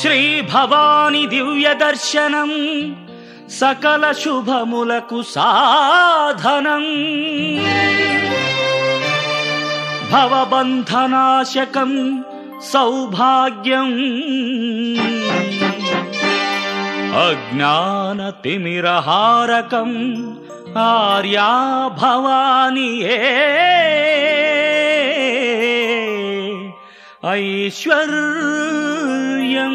శ్రీ భవాని దివ్య దర్శనం సకల శుభములకు సాధనం భవబంధనాశకం సౌభాగ్యం అజ్ఞానతిమిరహారకం ఆర్యా భవాని ఐశ్వర్యం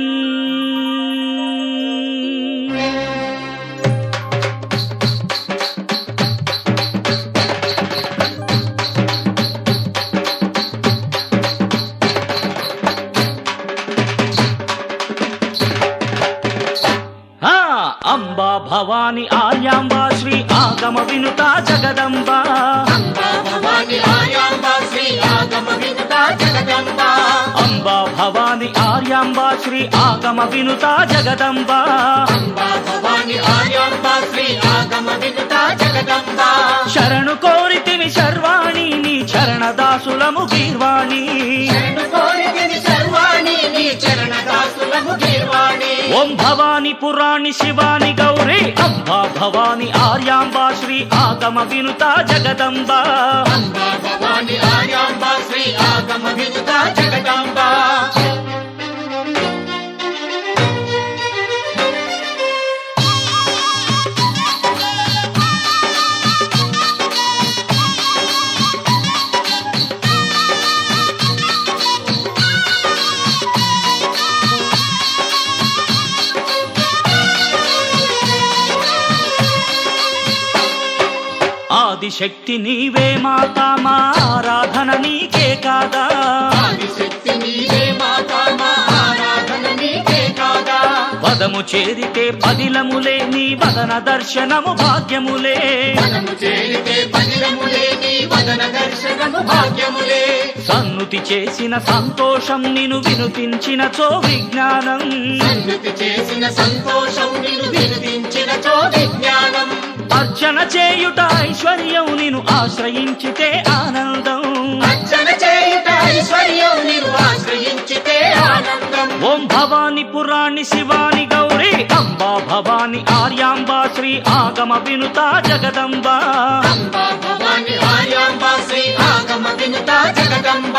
ఆ, అంబా భవాని ఆర్యాంబా శ్రీ ఆగమ వినుత జగదంబ అంబా భవాని ఆయాంబా శ్రీ ఆగమ వినుత జగదంబ అంబా భవాని ఆర్యాంబా శ్రీ ఆగమ వినుత జగదంబ అంబా భవాని ఆయాంబా శ్రీ ఆగమ వినుత జగదంబ శరణు కోరితిమి శర్వాణి నీ చరణదాసులము గీర్వాణి శరణు కోరితిని సర్వాణి నీ చరణ దాసులము గీర్వాణి ఓం భవాని పురాణి శివాని గౌరీ అంబా భవాని ఆర్యాంబా శ్రీ ఆగమ వినుత జగదంబ అంబా భవాని ఆయాంబా శ్రీ ఆగమ వినుత జగదంబ ఆదిశక్తి నీవే మాతా మా ఆరాధన నీకే కాదా ఆదిశక్తి నీవే మాతా మా ఆరాధన నీకే కాదా పదము చేరితే పదిలములే నీ వదన దర్శనము భాగ్యములే మనము చేరితే పదిలములే నీ వదన దర్శనము భాగ్యములే సన్నుతి చేసిన సంతోషం నిను వినుతించిన చో విజ్ఞానం సన్నుతి చేసిన సంతోషం నిన్ను వినిపించిన చో విజ్ఞానం అర్చన చేయుట ఐశ్వర్యం నిను ఆశ్రయించితే ఆనందం అర్చన చేయుట ఐశ్వర్యం నిన్ను ఆశ్రయించితే ఆనందం ఓం భవాని పురాణి శివాని గౌరీ అంబా భవాని ఆర్యాంబా శ్రీ ఆగమ వినుత జగదంబ అంబా భవాని ఆయాంబా శ్రీ ఆగమ వినుత జగదంబ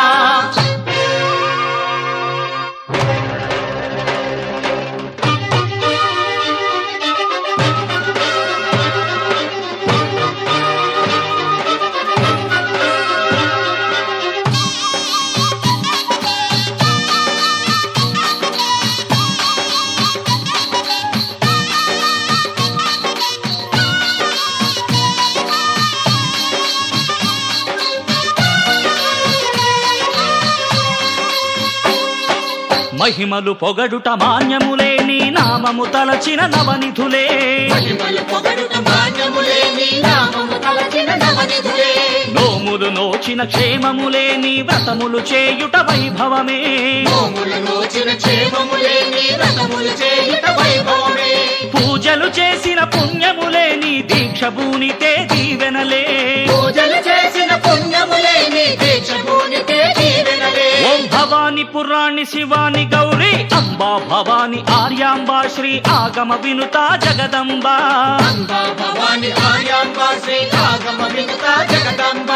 మహిమలు పొగడుట మాన్యములే నీ నామము తలచిన నవనిధులే మహిమలు పొగడుట మాన్యములే నీ నామము తలచిన నవనిధులే నోములు నోచిన క్షేమములే నీ వ్రతములు చేయుట వైభవమే నోములు నోచిన క్షేమములే నీ వ్రతములు చేయుట వైభవమే పూజలు చేసిన పుణ్యములే నీ దీక్ష భూనితే దీవెనలే పూజలు చేసిన పుణ్యములే నీ దీక్ష భూనితే దీవెనలే ఓం భవాని పురాణి శివాని గౌరీ అంబా భవాని ఆర్యాంబా శ్రీ ఆగమ వినుత జగదంబ అంబా భవాని ఆయాంబ శ్రీ ఆగమ వినుత జగదంబ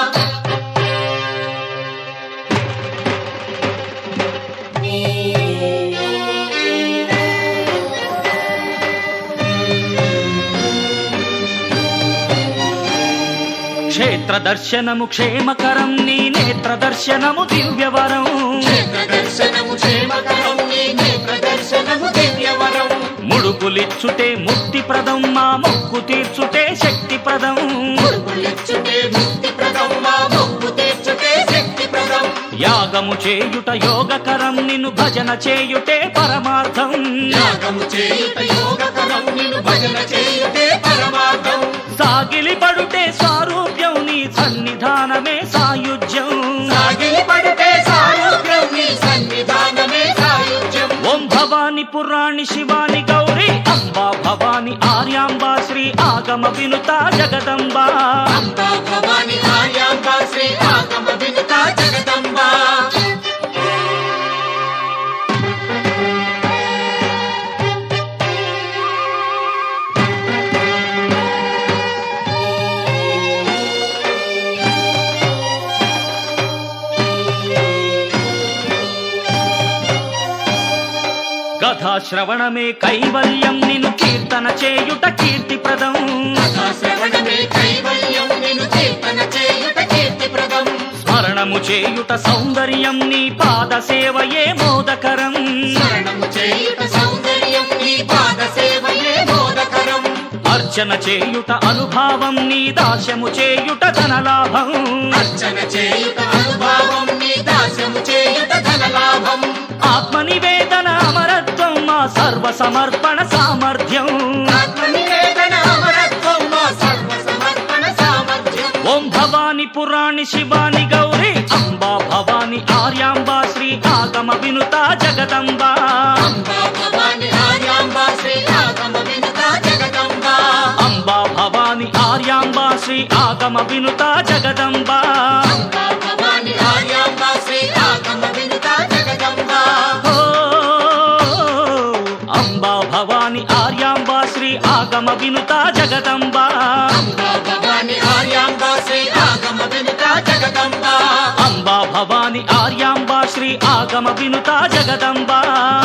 క్షేత్ర దర్శనము క్షేమకరం నీ నేత్ర దర్శనము దివ్యవరం క్షేత్ర దర్శనము క్షేమకరం నీ నేత్ర దర్శనము దివ్యవరం ముడుపులిచ్చుటే ముక్తిప్రదం మా మొక్కు తీర్చుటే శక్తిప్రదం ముడుపులిచ్చుటే ముక్తిప్రదం మా మొక్కు తీర్చుటే శక్తిప్రదం యాగము చేయుట యోగకరం నిన్ను భజన చేయుటే పరమార్థం యాగము చేయుట యోగకరం నిన్ను భజన చేయుటే పరమార్థం సాగిలి పడుటే సారూప్యం నీ సన్నిధానమే సాయుజ్యం సాగిలి పడితే సాయుధ్యం నీ సన్నిధానమే సాయుధ్యం ఓం భవాని పురాణి శివాని గౌరీ అంబా భవాని ఆర్యాంబా శ్రీ ఆగమ వినుత జగదంబ అంబా భవాని ఆర్యాంబ శ్రీ ఆగమ వినుత జగదంబ కథాశ్రవణమే కైవల్యం నిన్ను కీర్తన చేయుట కీర్తిప్రదం కథా శ్రవణమే కైవల్యం నిన్ను కీర్తన చేయుట కీర్తిప్రదం స్మరణము చేయుట సౌందర్యం నీ పాద సేవయే మోదకరం స్మరణము చేయుట సౌందర్యం నీ పాద సేవయే బోధకరం అర్చన చేయుట అనుభావం నీ దాస్యము చేయుట ధనలాభం అర్చన చేయుట అనుభావం నీ దాస్యము చేయుట ధనలాభం ఆత్మ నివేదన అమరత్వం మా సర్వ సమర్పణ సామర్థ్యం ఆత్మనివేదన అమరత్వం మా సర్వ సమర్పణ సామర్థ్యం ఓం భవాని పురాణి శివాని గౌరీ అంబా భవాని ఆర్యాంబా శ్రీ ఆగమ వినుత జగదంబా అంబా భవాని ఆర్యాంబా శ్రీ ఆగమ వినుత జగదంబా అంబా భవాని ఆర్యాంబా శ్రీ ఆగమ వినుత జగదంబా అంబా భవాని ఆర్యాంబా శ్రీ ఆగమ వినుత జగదంబా ఓ, అంబా భవాని ఆర్యాంబా శ్రీ ఆగమ వినుత జగదంబా అంబా భవాని ఆర్యాంబా శ్రీ ఆగమ వినుత జగదంబా అంబా భవాని ఆర్యాంబా శ్రీ ఆగమ వినుత జగదంబా